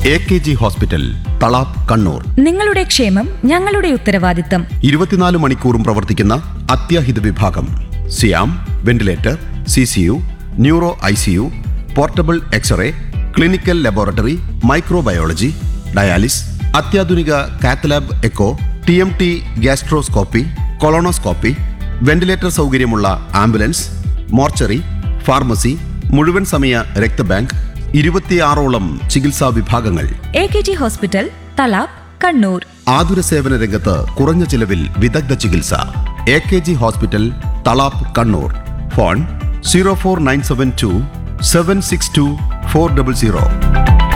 A K G hospital Thalap Kannur നിങ്ങളുടെ ക്ഷേമം ഞങ്ങളുടെ ഉത്തരവാദിത്തം ഇരുപത്തിനാല് മണിക്കൂറും പ്രവർത്തിക്കുന്ന അത്യാഹിത വിഭാഗം സിയാം ventilator C C U neuro I C U portable X ray clinical laboratory microbiology dialysis അത്യാധുനിക cath lab echo T M T gastroscopy colonoscopy ventilator സൗകര്യമുള്ള ആംബുലൻസ് മോർച്ചറി ഫാർമസി മുഴുവൻ സമയ രക്തബാങ്ക് ഇരുപത്തിയാറോളം ചികിത്സാ വിഭാഗങ്ങൾ A K G hospital Thalap Kannur ആതുര സേവന രംഗത്ത് കുറഞ്ഞ ചിലവിൽ വിദഗ്ധ ചികിത്സ A K G hospital Thalap Kannur phone zero four nine seven two seven six two four double zero